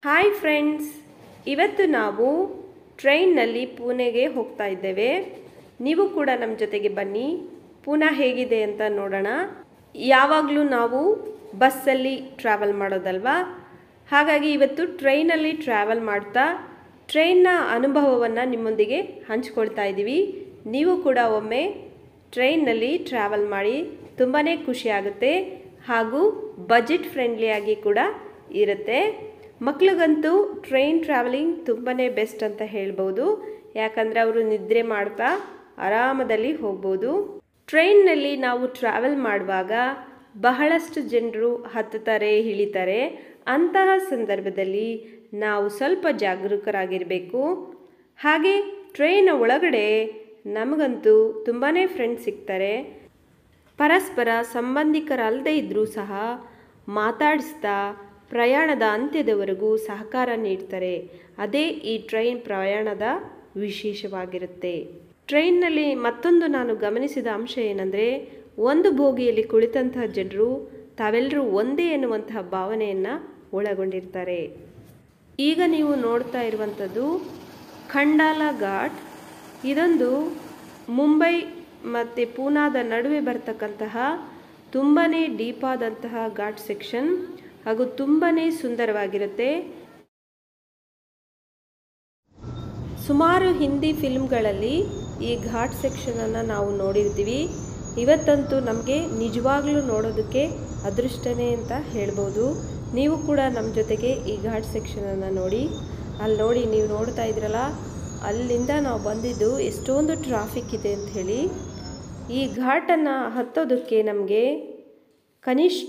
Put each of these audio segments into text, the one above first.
hi friends ಇವತ್ತು ನಾವು ಟ್ರೈನ್ನಲ್ಲಿ ಪೂನೆಗೆ ಹೋಗ್ತಾ ಇದ್ದೇವೆ ನೀವು ಕೂಡ ನಮ್ಮ ಜೊತೆಗೆ ಬನ್ನಿ ಪೂನಾ ಹೇಗಿದೆ ಅಂತ ನೋಡೋಣ ಯಾವಾಗಲೂ ನಾವು ಬಸ್ಸಲ್ಲಿ ಟ್ರಾವೆಲ್ ಮಾಡೋದಲ್ವಾ ಹಾಗಾಗಿ ಇವತ್ತು ಟ್ರೈನಲ್ಲಿ ಟ್ರಾವೆಲ್ ಮಾಡ್ತಾ ಟ್ರೈನ್ನ ಅನುಭವವನ್ನು ನಿಮ್ಮೊಂದಿಗೆ ಹಂಚ್ಕೊಳ್ತಾ ಇದ್ದೀವಿ ನೀವು ಕೂಡ ಒಮ್ಮೆ ಟ್ರೈನ್ನಲ್ಲಿ ಟ್ರಾವೆಲ್ ಮಾಡಿ ತುಂಬಾ ಖುಷಿಯಾಗುತ್ತೆ ಹಾಗೂ ಬಜೆಟ್ ಫ್ರೆಂಡ್ಲಿಯಾಗಿ ಕೂಡ ಇರುತ್ತೆ ಮಕ್ಳಿಗಂತೂ ಟ್ರೈನ್ ಟ್ರಾವೆಲಿಂಗ್ ತುಂಬಾ ಬೆಸ್ಟ್ ಅಂತ ಹೇಳ್ಬೋದು ಯಾಕಂದರೆ ಅವರು ನಿದ್ರೆ ಮಾಡ್ತಾ ಆರಾಮದಲ್ಲಿ ಹೋಗ್ಬೋದು ಟ್ರೈನ್ನಲ್ಲಿ ನಾವು ಟ್ರಾವೆಲ್ ಮಾಡುವಾಗ ಬಹಳಷ್ಟು ಜನರು ಹತ್ತುತ್ತಾರೆ ಇಳಿತಾರೆ ಅಂತಹ ಸಂದರ್ಭದಲ್ಲಿ ನಾವು ಸ್ವಲ್ಪ ಜಾಗರೂಕರಾಗಿರಬೇಕು ಹಾಗೆ ಟ್ರೈನ ಒಳಗಡೆ ನಮಗಂತೂ ತುಂಬಾ ಫ್ರೆಂಡ್ಸ್ ಸಿಗ್ತಾರೆ ಪರಸ್ಪರ ಸಂಬಂಧಿಕರಲ್ಲದೆ ಇದ್ದರೂ ಸಹ ಮಾತಾಡಿಸ್ತಾ ಪ್ರಯಾಣದ ಅಂತ್ಯದವರೆಗೂ ಸಹಕಾರ ನೀಡ್ತಾರೆ ಅದೇ ಈ ಟ್ರೈನ್ ಪ್ರಯಾಣದ ವಿಶೇಷವಾಗಿರುತ್ತೆ ಟ್ರೈನ್ನಲ್ಲಿ ಮತ್ತೊಂದು ನಾನು ಗಮನಿಸಿದ ಅಂಶ ಏನಂದರೆ ಒಂದು ಬೋಗಿಯಲ್ಲಿ ಕುಳಿತಂತಹ ಜನರು ತಾವೆಲ್ಲರೂ ಒಂದೇ ಎನ್ನುವಂತಹ ಭಾವನೆಯನ್ನು ಒಳಗೊಂಡಿರ್ತಾರೆ ಈಗ ನೀವು ನೋಡ್ತಾ ಇರುವಂಥದ್ದು ಖಂಡಾಲ ಘಾಟ್ ಇದೊಂದು ಮುಂಬೈ ಮತ್ತು ಪೂನಾದ ನಡುವೆ ಬರ್ತಕ್ಕಂತಹ ತುಂಬಾ ಡೀಪಾದಂತಹ ಘಾಟ್ ಸೆಕ್ಷನ್ ಹಾಗೂ ತುಂಬಾ ಸುಂದರವಾಗಿರುತ್ತೆ ಸುಮಾರು ಹಿಂದಿ ಫಿಲ್ಮ್ಗಳಲ್ಲಿ ಈ ಘಾಟ್ ಸೆಕ್ಷನನ್ನು ನಾವು ನೋಡಿರ್ತೀವಿ ಇವತ್ತಂತೂ ನಮಗೆ ನಿಜವಾಗ್ಲೂ ನೋಡೋದಕ್ಕೆ ಅದೃಷ್ಟನೇ ಅಂತ ಹೇಳ್ಬೋದು ನೀವು ಕೂಡ ನಮ್ಮ ಜೊತೆಗೆ ಈ ಘಾಟ್ ಸೆಕ್ಷನನ್ನು ನೋಡಿ ಅಲ್ಲಿ ನೋಡಿ ನೀವು ನೋಡ್ತಾ ಇದ್ರಲ್ಲ ಅಲ್ಲಿಂದ ನಾವು ಬಂದಿದ್ದು ಎಷ್ಟೊಂದು ಟ್ರಾಫಿಕ್ ಇದೆ ಅಂತ ಹೇಳಿ ಈ ಘಾಟನ್ನು ಹತ್ತೋದಕ್ಕೆ ನಮಗೆ ಕನಿಷ್ಠ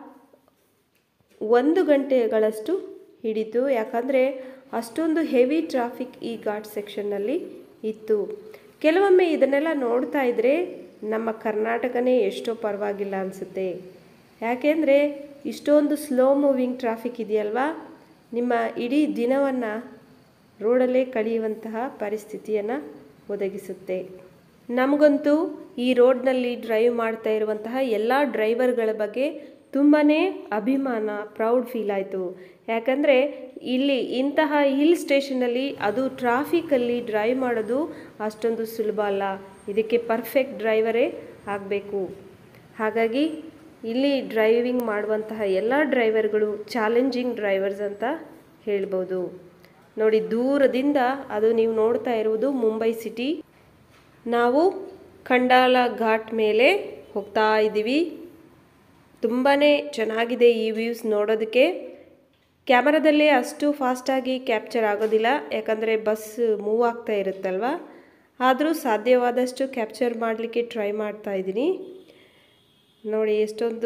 ಒಂದು ಗಂಟೆಗಳಷ್ಟು ಹಿಡಿತು ಯಾಕಂದರೆ ಅಷ್ಟೊಂದು ಹೆವಿ ಟ್ರಾಫಿಕ್ ಈ ಘಾಟ್ ಸೆಕ್ಷನ್ನಲ್ಲಿ ಇತ್ತು ಕೆಲವೊಮ್ಮೆ ಇದನ್ನೆಲ್ಲ ನೋಡ್ತಾ ಇದ್ದರೆ ನಮ್ಮ ಕರ್ನಾಟಕನೇ ಎಷ್ಟೋ ಪರವಾಗಿಲ್ಲ ಅನಿಸುತ್ತೆ ಯಾಕೆಂದರೆ ಇಷ್ಟೊಂದು ಸ್ಲೋ ಮೂವಿಂಗ್ ಟ್ರಾಫಿಕ್ ಇದೆಯಲ್ವಾ ನಿಮ್ಮ ಇಡೀ ದಿನವನ್ನು ರೋಡಲ್ಲೇ ಕಳೆಯುವಂತಹ ಪರಿಸ್ಥಿತಿಯನ್ನು ಒದಗಿಸುತ್ತೆ ನಮಗಂತೂ ಈ ರೋಡ್ನಲ್ಲಿ ಡ್ರೈವ್ ಮಾಡ್ತಾ ಇರುವಂತಹ ಎಲ್ಲ ಡ್ರೈವರ್ಗಳ ಬಗ್ಗೆ ತುಂಬಾ ಅಭಿಮಾನ ಪ್ರೌಡ್ ಫೀಲ್ ಆಯಿತು ಯಾಕಂದರೆ ಇಲ್ಲಿ ಇಂತಹ ಹಿಲ್ ಸ್ಟೇಷನಲ್ಲಿ ಅದು ಟ್ರಾಫಿಕಲ್ಲಿ ಡ್ರೈವ್ ಮಾಡೋದು ಅಷ್ಟೊಂದು ಸುಲಭ ಅಲ್ಲ ಇದಕ್ಕೆ ಪರ್ಫೆಕ್ಟ್ ಡ್ರೈವರೇ ಆಗಬೇಕು ಹಾಗಾಗಿ ಇಲ್ಲಿ ಡ್ರೈವಿಂಗ್ ಮಾಡುವಂತಹ ಎಲ್ಲ ಡ್ರೈವರ್ಗಳು ಚಾಲೆಂಜಿಂಗ್ ಡ್ರೈವರ್ಸ್ ಅಂತ ಹೇಳ್ಬೋದು ನೋಡಿ ದೂರದಿಂದ ಅದು ನೀವು ನೋಡ್ತಾ ಇರುವುದು ಮುಂಬೈ ಸಿಟಿ ನಾವು ಖಂಡಾಲ ಘಾಟ್ ಮೇಲೆ ಹೋಗ್ತಾ ಇದ್ದೀವಿ ತುಂಬಾ ಚೆನ್ನಾಗಿದೆ ಈ ವ್ಯೂಸ್ ನೋಡೋದಕ್ಕೆ ಕ್ಯಾಮರಾದಲ್ಲಿ ಅಷ್ಟು ಫಾಸ್ಟಾಗಿ ಕ್ಯಾಪ್ಚರ್ ಆಗೋದಿಲ್ಲ ಯಾಕಂದರೆ ಬಸ್ ಮೂವ್ ಆಗ್ತಾ ಇರುತ್ತಲ್ವ ಆದರೂ ಸಾಧ್ಯವಾದಷ್ಟು ಕ್ಯಾಪ್ಚರ್ ಮಾಡಲಿಕ್ಕೆ ಟ್ರೈ ಮಾಡ್ತಾ ಇದ್ದೀನಿ ನೋಡಿ ಎಷ್ಟೊಂದು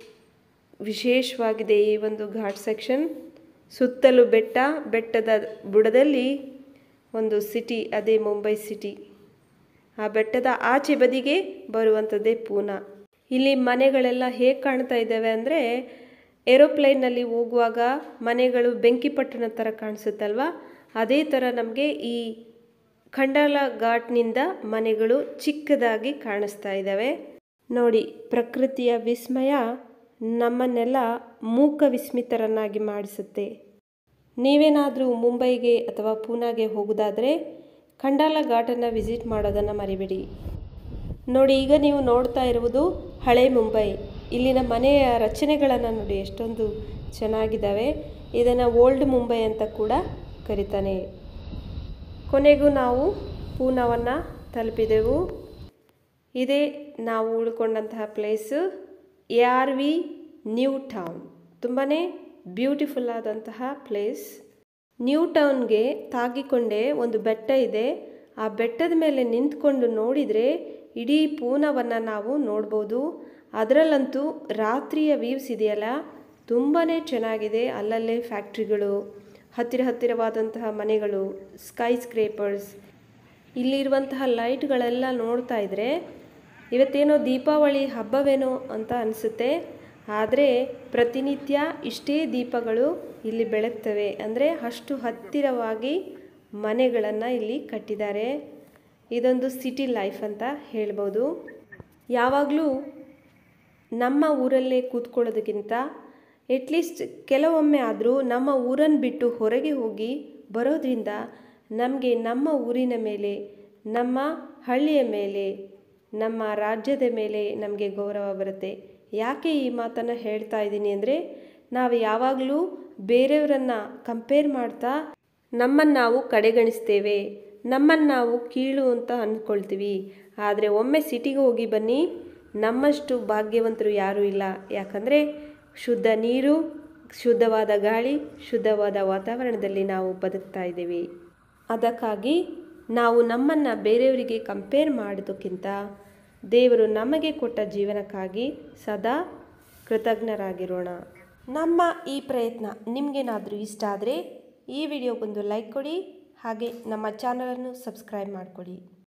ವಿಶೇಷವಾಗಿದೆ ಈ ಒಂದು ಘಾಟ್ ಸೆಕ್ಷನ್ ಸುತ್ತಲೂ ಬೆಟ್ಟ ಬೆಟ್ಟದ ಬುಡದಲ್ಲಿ ಒಂದು ಸಿಟಿ ಅದೇ ಮುಂಬೈ ಸಿಟಿ ಆ ಬೆಟ್ಟದ ಆಚೆ ಬದಿಗೆ ಬರುವಂಥದ್ದೇ ಪೂನಾ ಇಲ್ಲಿ ಮನೆಗಳೆಲ್ಲ ಹೇಗೆ ಕಾಣ್ತಾ ಇದ್ದಾವೆ ಅಂದರೆ ಏರೋಪ್ಲೈನಲ್ಲಿ ಹೋಗುವಾಗ ಮನೆಗಳು ಬೆಂಕಿಪಟ್ಟಣ ಥರ ಕಾಣಿಸುತ್ತಲ್ವ ಅದೇ ಥರ ನಮಗೆ ಈ ಖಂಡಾಲ ಘಾಟ್ನಿಂದ ಮನೆಗಳು ಚಿಕ್ಕದಾಗಿ ಕಾಣಿಸ್ತಾ ಇದ್ದಾವೆ ನೋಡಿ ಪ್ರಕೃತಿಯ ವಿಸ್ಮಯ ನಮ್ಮನ್ನೆಲ್ಲ ಮೂಕ ವಿಸ್ಮಿತರನ್ನಾಗಿ ಮಾಡಿಸುತ್ತೆ ನೀವೇನಾದರೂ ಮುಂಬೈಗೆ ಅಥವಾ ಪೂನಾಗೆ ಹೋಗೋದಾದರೆ ಖಂಡಾಲ ಘಾಟನ್ನು ವಿಸಿಟ್ ಮಾಡೋದನ್ನು ಮರಿಬೇಡಿ ನೋಡಿ ಈಗ ನೀವು ನೋಡ್ತಾ ಇರುವುದು ಹಳೆ ಮುಂಬೈ ಇಲ್ಲಿನ ಮನೆಯ ರಚನೆಗಳನ್ನು ನೋಡಿ ಎಷ್ಟೊಂದು ಚೆನ್ನಾಗಿದ್ದಾವೆ ಇದನ್ನು ಓಲ್ಡ್ ಮುಂಬೈ ಅಂತ ಕೂಡ ಕರಿತಾನೆ ಕೊನೆಗೂ ನಾವು ಪೂನಾವನ್ನು ತಲುಪಿದೆವು ಇದೇ ನಾವು ಉಳ್ಕೊಂಡಂತಹ place A R V new town ತುಂಬಾ ಬ್ಯೂಟಿಫುಲ್ ಆದಂತಹ ಪ್ಲೇಸ್ ನ್ಯೂ ಟೌನ್ಗೆ ತಾಗಿಕೊಂಡೇ ಒಂದು ಬೆಟ್ಟ ಇದೆ ಆ ಬೆಟ್ಟದ ಮೇಲೆ ನಿಂತ್ಕೊಂಡು ನೋಡಿದರೆ ಇಡೀ ಪೂನವನ್ನು ನಾವು ನೋಡ್ಬೋದು ಅದರಲ್ಲಂತೂ ರಾತ್ರಿಯ ವ್ಯೂಸ್ ಇದೆಯಲ್ಲ ತುಂಬಾ ಚೆನ್ನಾಗಿದೆ ಅಲ್ಲಲ್ಲೇ ಫ್ಯಾಕ್ಟ್ರಿಗಳು ಹತ್ತಿರ ಹತ್ತಿರವಾದಂತಹ ಮನೆಗಳು ಸ್ಕೈ ಸ್ಕ್ರೇಪರ್ಸ್ ಇಲ್ಲಿರುವಂತಹ ಲೈಟ್ಗಳೆಲ್ಲ ನೋಡ್ತಾ ಇದ್ದರೆ ಇವತ್ತೇನೋ ದೀಪಾವಳಿ ಹಬ್ಬವೇನೋ ಅಂತ ಅನಿಸುತ್ತೆ ಆದರೆ ಪ್ರತಿನಿತ್ಯ ಇಷ್ಟೇ ದೀಪಗಳು ಇಲ್ಲಿ ಬೆಳಗ್ತವೆ ಅಂದರೆ ಅಷ್ಟು ಹತ್ತಿರವಾಗಿ ಮನೆಗಳನ್ನು ಇಲ್ಲಿ ಕಟ್ಟಿದ್ದಾರೆ ಇದೊಂದು ಸಿಟಿ ಲೈಫ್ ಅಂತ ಹೇಳ್ಬೋದು ಯಾವಾಗಲೂ ನಮ್ಮ ಊರಲ್ಲೇ ಕೂತ್ಕೊಳ್ಳೋದಕ್ಕಿಂತ ಎಟ್ಲೀಸ್ಟ್ ಕೆಲವೊಮ್ಮೆ ಆದರೂ ನಮ್ಮ ಊರನ್ನು ಬಿಟ್ಟು ಹೊರಗೆ ಹೋಗಿ ಬರೋದ್ರಿಂದ ನಮಗೆ ನಮ್ಮ ಊರಿನ ಮೇಲೆ ನಮ್ಮ ಹಳ್ಳಿಯ ಮೇಲೆ ನಮ್ಮ ರಾಜ್ಯದ ಮೇಲೆ ನಮಗೆ ಗೌರವ ಬರುತ್ತೆ ಯಾಕೆ ಈ ಮಾತನ್ನು ಹೇಳ್ತಾ ಇದ್ದೀನಿ ಅಂದರೆ ನಾವು ಯಾವಾಗಲೂ ಬೇರೆಯವರನ್ನು ಕಂಪೇರ್ ಮಾಡ್ತಾ ನಮ್ಮನ್ನು ನಾವು ಕಡೆಗಣಿಸ್ತೇವೆ ನಮ್ಮನ್ನು ನಾವು ಕೀಳು ಅಂತ ಅಂದ್ಕೊಳ್ತೀವಿ ಆದರೆ ಒಮ್ಮೆ ಸಿಟಿಗೆ ಹೋಗಿ ಬನ್ನಿ ನಮ್ಮಷ್ಟು ಭಾಗ್ಯವಂತರು ಯಾರೂ ಇಲ್ಲ ಯಾಕಂದರೆ ಶುದ್ಧ ನೀರು ಶುದ್ಧವಾದ ಗಾಳಿ ಶುದ್ಧವಾದ ವಾತಾವರಣದಲ್ಲಿ ನಾವು ಬದುಕ್ತಾ ಇದ್ದೀವಿ ಅದಕ್ಕಾಗಿ ನಾವು ನಮ್ಮನ್ನು ಬೇರೆಯವರಿಗೆ ಕಂಪೇರ್ ಮಾಡೋದಕ್ಕಿಂತ ದೇವರು ನಮಗೆ ಕೊಟ್ಟ ಜೀವನಕ್ಕಾಗಿ ಸದಾ ಕೃತಜ್ಞರಾಗಿರೋಣ ನಮ್ಮ ಈ ಪ್ರಯತ್ನ ನಿಮಗೇನಾದರೂ ಇಷ್ಟ ಆದರೆ ಈ ವಿಡಿಯೋಗೊಂದು ಲೈಕ್ ಕೊಡಿ ಹಾಗೆ ನಮ್ಮ ಚಾನಲನ್ನು ಸಬ್ಸ್ಕ್ರೈಬ್ ಮಾಡಿಕೊಡಿ